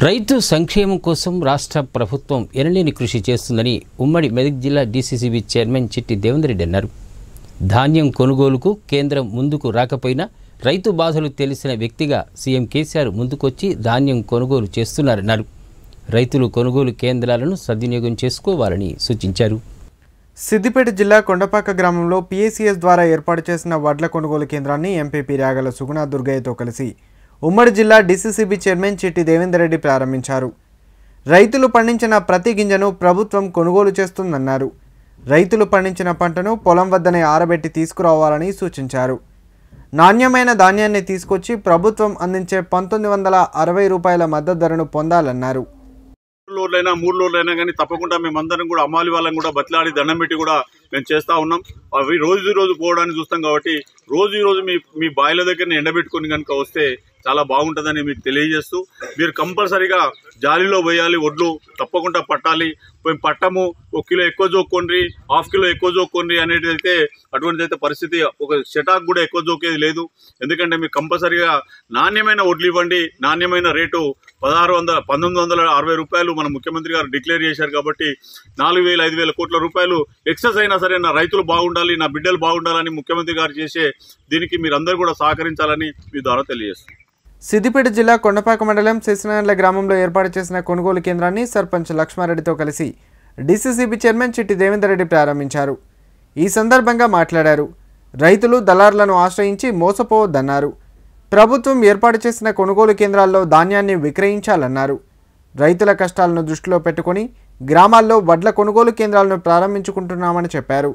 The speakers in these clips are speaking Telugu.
రైతు సంక్షేమం కోసం రాష్ట్ర ప్రభుత్వం ఎనలేని కృషి చేస్తుందని ఉమ్మడి మెదక్ జిల్లా డీసీసీబీ చైర్మన్ చిట్టి దేవేందర్ రెడ్డి అన్నారు ధాన్యం కొనుగోలుకు కేంద్రం ముందుకు రాకపోయినా రైతు బాధలు తెలిసిన వ్యక్తిగా సీఎం కేసీఆర్ ముందుకొచ్చి ధాన్యం కొనుగోలు చేస్తున్నారన్నారు రైతులు కొనుగోలు కేంద్రాలను సద్వినియోగం చేసుకోవాలని సూచించారు సిద్దిపేట జిల్లా కొండపాక గ్రామంలో పిఏసీఎస్ ద్వారా ఏర్పాటు చేసిన వడ్ల కొనుగోలు కేంద్రాన్ని ఎంపీపీ రాగల సుగుణ దుర్గయ్యతో కలిసి ఉమ్మడి జిల్లా డీసీసీబీ చైర్మన్ చిట్టి దేవేందర్ రెడ్డి ప్రారంభించారు రైతులు పండించిన ప్రతి గింజను ప్రభుత్వం కొనుగోలు చేస్తుందన్నారు రైతులు పండించిన పంటను పొలం వద్దనే ఆరబెట్టి తీసుకురావాలని సూచించారు నాణ్యమైన ధాన్యాన్ని తీసుకొచ్చి ప్రభుత్వం అందించే పంతొమ్మిది వందల అరవై రూపాయల మద్దతు ధరను పొందాలన్నారు లోడ్లైనా మూడు లోడ్లైనా కానీ తప్పకుండా మేమందరం కూడా అమ్మాలి వాళ్ళని కూడా బతిలాడి దండం పెట్టి కూడా మేము చేస్తా ఉన్నాం అవి రోజు రోజు పోవడానికి చూస్తాం కాబట్టి రోజు ఈ రోజు మీ మీ బాయిల దగ్గరనే ఎండబెట్టుకొని కనుక వస్తే చాలా బాగుంటుందని మీకు తెలియజేస్తూ మీరు కంపల్సరీగా జాలీలో పోయాలి ఒడ్లు తప్పకుండా పట్టాలి మేము పట్టము ఒక కిలో ఎక్కువ జోక్కోండి హాఫ్ కిలో ఎక్కువ జోక్కోండి అనేది అయితే అటువంటిది అయితే పరిస్థితి ఒక షటాక్ కూడా ఎక్కువ జోకేది లేదు ఎందుకంటే మీరు కంపల్సరీగా నాణ్యమైన వడ్లు ఇవ్వండి నాణ్యమైన రేటు పదహారు వందల పంతొమ్మిది వందల అరవై రూపాయలు మన ముఖ్యమంత్రి గారు డిక్లేర్ చేశారు కాబట్టి నాలుగు వేల ఐదు వేల కోట్ల రూపాయలు ఎక్సెస్ అయినా సరే నా రైతులు బాగుండాలి నా బిడ్డలు బాగుండాలని ముఖ్యమంత్రి గారు చేసే దీనికి మీరు అందరూ కూడా సహకరించాలని మీ ద్వారా తెలియజేస్తాను సిద్దిపేట జిల్లా కొండపాక మండలం శశినారాయణ గ్రామంలో ఏర్పాటు చేసిన కొనుగోలు కేంద్రాన్ని సర్పంచ్ లక్ష్మారెడ్డితో కలిసి డీసీసీబీ చైర్మన్ చిట్టి దేవేందర్ రెడ్డి ప్రారంభించారు ఈ సందర్భంగా మాట్లాడారు రైతులు దళారులను ఆశ్రయించి మోసపోవద్దన్నారు ప్రభుత్వం ఏర్పాటు చేసిన కొనుగోలు కేంద్రాల్లో ధాన్యాన్ని విక్రయించాలన్నారు రైతుల కష్టాలను దృష్టిలో పెట్టుకొని గ్రామాల్లో వడ్ల కొనుగోలు కేంద్రాలను ప్రారంభించుకుంటున్నామని చెప్పారు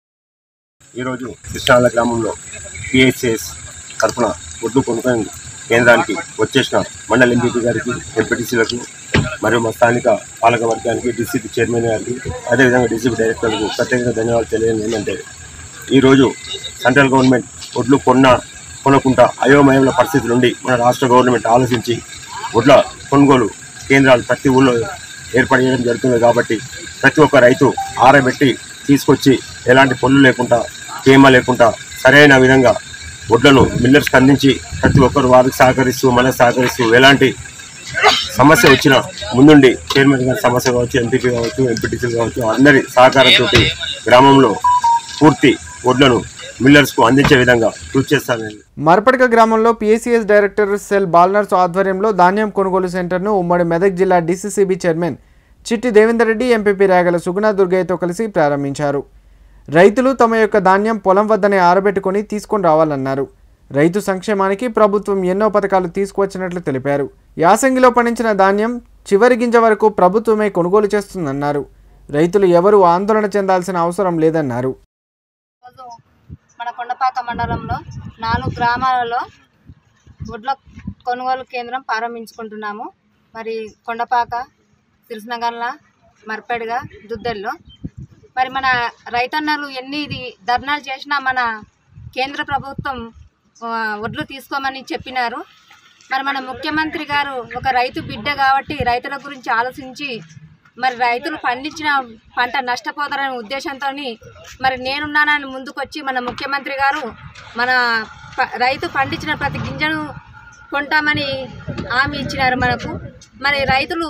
ఈరోజు కృష్ణాల గ్రామంలో పిహెచ్ఎస్ తరఫున ఒడ్డు కొనుగోలు కేంద్రానికి వచ్చేసిన మండల ఎంపీపీ గారికి ఎంపీటీసీలకు మరియు మా స్థానిక పాలక వర్గానికి డీసీపీ చైర్మన్ గారికి అదేవిధంగా డీసీపీ డైరెక్టర్లకు ప్రత్యేకంగా ధన్యవాదాలు తెలియజేయడం ఏంటంటే ఈరోజు సెంట్రల్ గవర్నమెంట్ ఒడ్లు కొన్న కొనకుండా అయోమయముల పరిస్థితి నుండి మన రాష్ట్ర గవర్నమెంట్ ఆలోచించి ఒడ్ల కొనుగోలు కేంద్రాలు ప్రతి ఊళ్ళో ఏర్పాటు చేయడం జరుగుతుంది కాబట్టి ప్రతి ఒక్క రైతు ఆరబెట్టి తీసుకొచ్చి ఎలాంటి పొల్లు లేకుండా తేమ లేకుండా సరైన విధంగా వడ్లను మిల్లర్స్కి అందించి ప్రతి ఒక్కరు వారికి సహకరిస్తూ మనకు సహకరిస్తూ ఎలాంటి సమస్య వచ్చినా ముందుండి చైర్మన్ గారి సమస్య కావచ్చు ఎంపీపీ కావచ్చు ఎంపీటీసీ కావచ్చు అందరి సహకారంతో గ్రామంలో పూర్తి వడ్లను మిల్లర్స్కు అందించే విధంగా కృషి చేస్తానని మరపడక గ్రామంలో పిఏసీఎస్ డైరెక్టర్ సెల్ బాల్నర్స్ ఆధ్వర్యంలో ధాన్యం కొనుగోలు సెంటర్ను ఉమ్మడి మెదక్ జిల్లా డీసీసీబీ చైర్మన్ చిట్టి దేవేందర్ రెడ్డి ఎంపీపీ రాగల సుగుణ దుర్గయ్యతో కలిసి ప్రారంభించారు రైతులు తమ యొక్క ధాన్యం పొలం వద్దనే ఆరబెట్టుకొని తీసుకొని రావాలన్నారు రైతు సంక్షేమానికి ప్రభుత్వం ఎన్నో పథకాలు తీసుకువచ్చినట్లు తెలిపారు యాసంగిలో పండించిన ధాన్యం చివరి గింజ వరకు ప్రభుత్వమే కొనుగోలు చేస్తుందన్నారు రైతులు ఎవరూ ఆందోళన చెందాల్సిన అవసరం లేదన్నారు ఈరోజు మన కొండపాక మండలంలో నాలుగు గ్రామాలలో వడ్ల కొనుగోలు కేంద్రం ప్రారంభించుకుంటున్నాము మరి కొండపాక సిరిసినగర్ల మర్పెడ్గా దుద్దెల్లో మరి మన రైతన్నలు ఎన్ని ఇది ధర్నాలు చేసినా మన కేంద్ర ప్రభుత్వం ఆ, వడ్లు తీసుకోమని చెప్పినారు మరి మన ముఖ్యమంత్రి గారు ఒక రైతు బిడ్డ కాబట్టి రైతుల గురించి ఆలోచించి మరి రైతులు పండించిన పంట నష్టపోతారనే ఉద్దేశంతో మరి నేనున్నానని ముందుకొచ్చి మన ముఖ్యమంత్రి గారు మన ప- రైతు పండించిన ప్రతి గింజను కొంటామని హామీ ఇచ్చినారు మనకు మరి రైతులు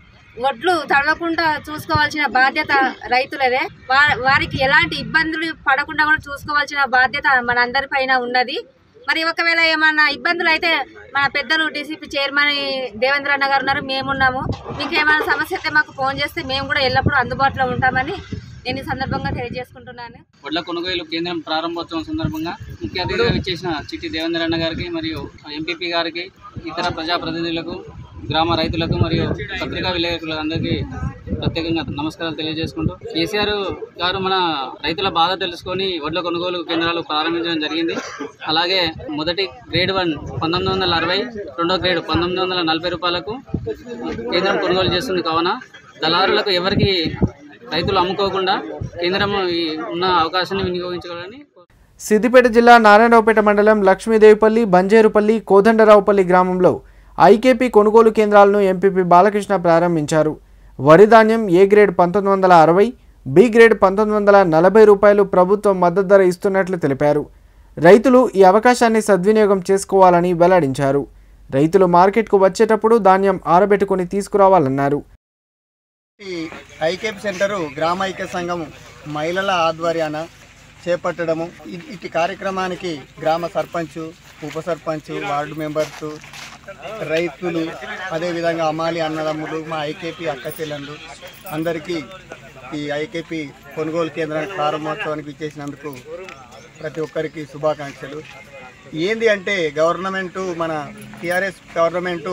వడ్లు తడవకుండా చూసుకోవాల్సిన బాధ్యత రైతులదే వా వారికి ఎలాంటి ఇబ్బందులు పడకుండా కూడా చూసుకోవాల్సిన బాధ్యత మనందరిపైన ఉన్నది మరి ఒకవేళ ఏమన్నా ఇబ్బందులు అయితే మన పెద్దలు డీసీపీ చైర్మన్ దేవేంద్ర అన్న గారు ఉన్నారు మేమున్నాము మీకు ఏమైనా సమస్య అయితే మాకు ఫోన్ చేస్తే మేము కూడా ఎల్లప్పుడూ అందుబాటులో ఉంటామని నేను ఈ సందర్భంగా తెలియజేసుకుంటున్నాను వడ్ల కొనుగోలు కేంద్రం ప్రారంభోత్సవం సందర్భంగా ముఖ్య అతిథిగా ఇచ్చేసిన చిట్టి దేవేంద్ర అన్న గారికి మరియు ఎంపీపీ గారికి ఇతర ప్రజాప్రతినిధులకు గ్రామ రైతులకు మరియు పత్రికా విలేకరులకు అందరికీ ప్రత్యేకంగా నమస్కారాలు తెలియజేసుకుంటూ కేసీఆర్ గారు మన రైతుల బాధ తెలుసుకొని వడ్ల కొనుగోలు కేంద్రాలు ప్రారంభించడం జరిగింది అలాగే మొదటి గ్రేడ్ వన్ పంతొమ్మిది వందల అరవై రెండో గ్రేడ్ పంతొమ్మిది వందల నలభై రూపాయలకు కేంద్రం కొనుగోలు చేస్తుంది కావున దళారులకు ఎవరికి రైతులు అమ్ముకోకుండా కేంద్రం ఈ ఉన్న అవకాశాన్ని వినియోగించుకోవాలని సిద్దిపేట జిల్లా నారాయణరావుపేట మండలం లక్ష్మీదేవిపల్లి బంజేరుపల్లి కోదండరావుపల్లి గ్రామంలో ఐకేపీ కొనుగోలు కేంద్రాలను ఎంపీపీ బాలకృష్ణ ప్రారంభించారు వరి ధాన్యం ఏ గ్రేడ్ పంతొమ్మిది వందల అరవై బి గ్రేడ్ పంతొమ్మిది వందల నలభై రూపాయలు ప్రభుత్వం మద్దతు ధర ఇస్తున్నట్లు తెలిపారు రైతులు ఈ అవకాశాన్ని సద్వినియోగం చేసుకోవాలని వెల్లడించారు రైతులు మార్కెట్కు వచ్చేటప్పుడు ధాన్యం ఆరబెట్టుకొని తీసుకురావాలన్నారు ఈ ఐకేపీ సెంటరు గ్రామ ఐక్య సంఘం మహిళల ఆధ్వర్యాన చేపట్టడము ఇ- ఇటు కార్యక్రమానికి గ్రామ సర్పంచ్ ఉప సర్పంచ్ వార్డు మెంబర్స్ రైతులు అదేవిధంగా అమాలి అన్నదమ్ములు మా ఐకేపీ అక్క చెల్లెళ్ళు అందరికీ ఈ ఐకేపీ కొనుగోలు కేంద్రానికి ప్రారంభోత్సవానికి ఇచ్చేసినందుకు ప్రతి ఒక్కరికి శుభాకాంక్షలు ఏంది అంటే గవర్నమెంటు మన టిఆర్ఎస్ గవర్నమెంటు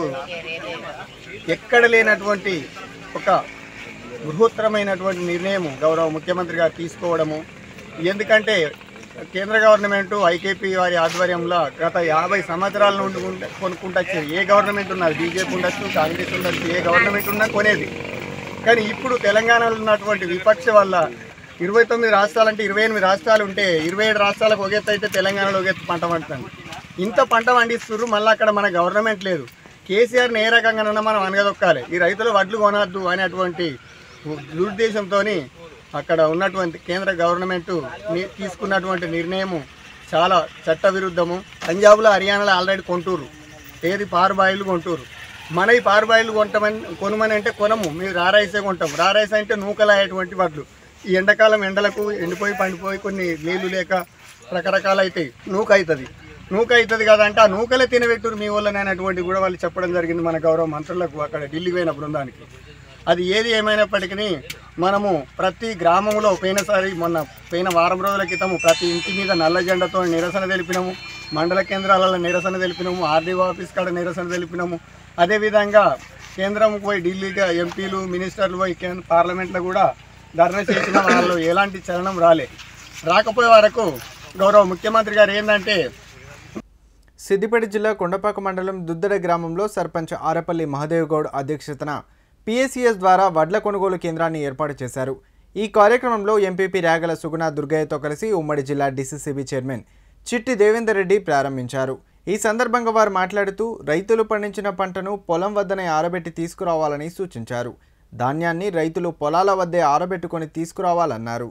ఎక్కడ లేనటువంటి ఒక బృహత్తరమైనటువంటి నిర్ణయం గౌరవ ముఖ్యమంత్రి గారు తీసుకోవడము ఎందుకంటే కేంద్ర గవర్నమెంట్ ఐకేపీ వారి ఆధ్వర్యంలో గత యాభై సంవత్సరాల నుండి ఉండ- కొనుక్కుంటూ వచ్చేది ఏ గవర్నమెంట్ ఉన్నది బీజేపీ ఉండొచ్చు కాంగ్రెస్ ఉండొచ్చు ఏ గవర్నమెంట్ ఉన్నా కొనేది కానీ ఇప్పుడు తెలంగాణలో ఉన్నటువంటి విపక్ష వల్ల ఇరవై తొమ్మిది రాష్ట్రాలంటే ఇరవై ఎనిమిది రాష్ట్రాలు ఉంటే ఇరవై ఏడు రాష్ట్రాలకు ఒక ఎత్తు అయితే తెలంగాణలో ఒక ఎత్తు పంట పండుతుంది ఇంత పంట పండిస్తున్నారు మళ్ళీ అక్కడ మన గవర్నమెంట్ లేదు కేసీఆర్ని ఏ రకంగానైనా మనం అనగదొక్కాలి ఈ రైతులు వడ్లు కొనవద్దు అనేటువంటి దురుద్దేశంతో అక్కడ ఉన్నటువంటి కేంద్ర గవర్నమెంట్ ని- తీసుకున్నటువంటి నిర్ణయము చాలా చట్టవిరుద్ధము పంజాబ్లో హర్యానాలో ఆల్రెడీ కొంటూరు ఏది పారుబాయిలు కొంటూరు మన ఈ పారుబాయిలు కొంటామని కొనమని అంటే కొనము మీరు రారైసే కొంటాం రారైస్ అంటే నూకలాయేటువంటి వడ్లు ఈ ఎండాకాలం ఎండలకు ఎండిపోయి పండిపోయి కొన్ని నీళ్లు లేక రకరకాలు అవుతాయి నూక అవుతుంది నూక అవుతుంది కదా అంటే ఆ నూకలే తినబెట్టురు మీ వాళ్ళని అనేటువంటి కూడా వాళ్ళు చెప్పడం జరిగింది మన గౌరవ మంత్రులకు అక్కడ ఢిల్లీ పోయిన బృందానికి అది ఏది ఏమైనప్పటికీ మనము ప్రతి గ్రామంలో పోయినసారి మొన్న పోయిన వారం రోజుల క్రితము ప్రతి ఇంటి మీద నల్ల జెండాతో నిరసన తెలిపినాము మండల కేంద్రాలలో నిరసన తెలిపినాము ఆర్డీఓ ఆఫీస్ కాడ నిరసన తెలిపినాము అదేవిధంగా కేంద్రంకు పోయి ఢిల్లీగా ఎంపీలు మినిస్టర్లు పోయి కేంద్ర పార్లమెంట్లో కూడా ధర్నా చేసిన వాళ్ళు ఎలాంటి చలనం రాలే రాకపోయే వరకు గౌరవ ముఖ్యమంత్రి గారు ఏంటంటే సిద్దిపేట జిల్లా కొండపాక మండలం దుద్దడ గ్రామంలో సర్పంచ్ ఆరపల్లి మహదేవ్ గౌడ్ అధ్యక్షతన పిఎస్సిఎస్ ద్వారా వడ్ల కొనుగోలు కేంద్రాన్ని ఏర్పాటు చేశారు ఈ కార్యక్రమంలో ఎంపీపీ రాగల సుగుణ దుర్గయ్యతో కలిసి ఉమ్మడి జిల్లా డీసీసీబీ చైర్మన్ చిట్టి దేవేందర్ రెడ్డి ప్రారంభించారు ఈ సందర్భంగా వారు మాట్లాడుతూ రైతులు పండించిన పంటను పొలం వద్దనే ఆరబెట్టి తీసుకురావాలని సూచించారు ధాన్యాన్ని రైతులు పొలాల వద్దే ఆరబెట్టుకొని తీసుకురావాలన్నారు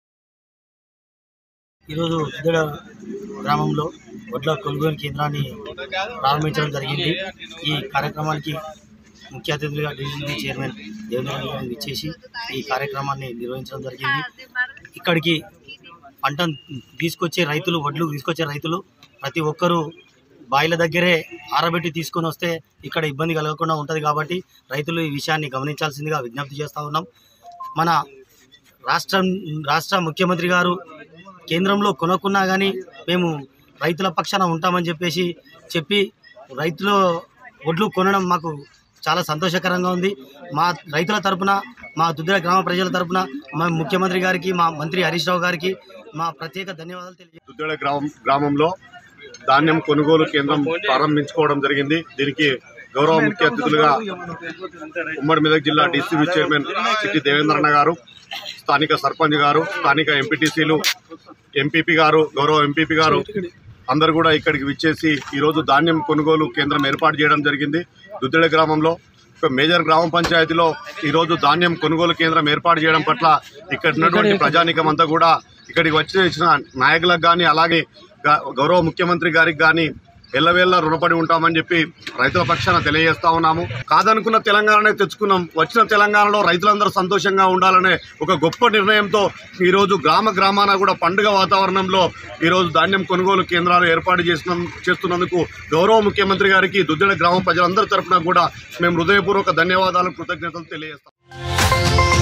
ఈరోజు ఇద్దడ గ్రామంలో వడ్ల కొనుగోలు కేంద్రాన్ని ప్రారంభించడం జరిగింది ఈ కార్యక్రమానికి ముఖ్య అతిథులుగా డీజీపీ చైర్మన్ దేవేంద్ర గారిని ఇచ్చేసి ఈ కార్యక్రమాన్ని నిర్వహించడం జరిగింది ఇక్కడికి పంట తీసుకొచ్చే రైతులు వడ్లు తీసుకొచ్చే రైతులు ప్రతి ఒక్కరూ బాయిల దగ్గరే ఆరబెట్టి తీసుకొని వస్తే ఇక్కడ ఇబ్బంది కలగకుండా ఉంటుంది కాబట్టి రైతులు ఈ విషయాన్ని గమనించాల్సిందిగా విజ్ఞప్తి చేస్తూ ఉన్నాం మన రాష్ట్రం రాష్ట్ర ముఖ్యమంత్రి గారు కేంద్రంలో కొనుక్కున్నా కానీ మేము రైతుల పక్షాన ఉంటామని చెప్పేసి చెప్పి రైతుల ఒడ్లు కొనడం మాకు చాలా సంతోషకరంగా ఉంది మా రైతుల తరపున మా దుద్దెల గ్రామ ప్రజల తరపున మా ముఖ్యమంత్రి గారికి మా మంత్రి హరీష్ రావు గారికి మా ప్రత్యేక ధన్యవాదాలు తెలియ దుద్దేడ గ్రామం గ్రామంలో ధాన్యం కొనుగోలు కేంద్రం ప్రారంభించుకోవడం జరిగింది దీనికి గౌరవ ముఖ్య అతిథులుగా ఉమ్మడి మెదక్ జిల్లా డీసీబీ చైర్మన్ చిట్టి దేవేంద్రన్న గారు స్థానిక సర్పంచ్ గారు స్థానిక ఎంపీటీసీలు ఎంపీపీ గారు గౌరవ ఎంపీపీ గారు అందరు కూడా ఇక్కడికి విచ్చేసి ఈరోజు ధాన్యం కొనుగోలు కేంద్రం ఏర్పాటు చేయడం జరిగింది దుద్దేడ గ్రామంలో ఒక మేజర్ గ్రామ పంచాయతీలో ఈరోజు ధాన్యం కొనుగోలు కేంద్రం ఏర్పాటు చేయడం పట్ల ఇక్కడ ఉన్నటువంటి ప్రజానికం అంతా కూడా ఇక్కడికి వచ్చేసిన నాయకులకు కానీ అలాగే గ- గౌరవ ముఖ్యమంత్రి గారికి కానీ ఎల్లవేళ్ళ రుణపడి ఉంటామని చెప్పి రైతుల పక్షాన తెలియజేస్తా ఉన్నాము కాదనుకున్న తెలంగాణనే తెచ్చుకున్నాం వచ్చిన తెలంగాణలో రైతులందరూ సంతోషంగా ఉండాలనే ఒక గొప్ప నిర్ణయంతో ఈరోజు గ్రామ గ్రామాన కూడా పండుగ వాతావరణంలో ఈరోజు ధాన్యం కొనుగోలు కేంద్రాలు ఏర్పాటు చేసిన చేస్తున్నందుకు గౌరవ ముఖ్యమంత్రి గారికి దుద్దిడ గ్రామ ప్రజలందరి తరఫున కూడా మేము హృదయపూర్వక ధన్యవాదాలు కృతజ్ఞతలు తెలియజేస్తాం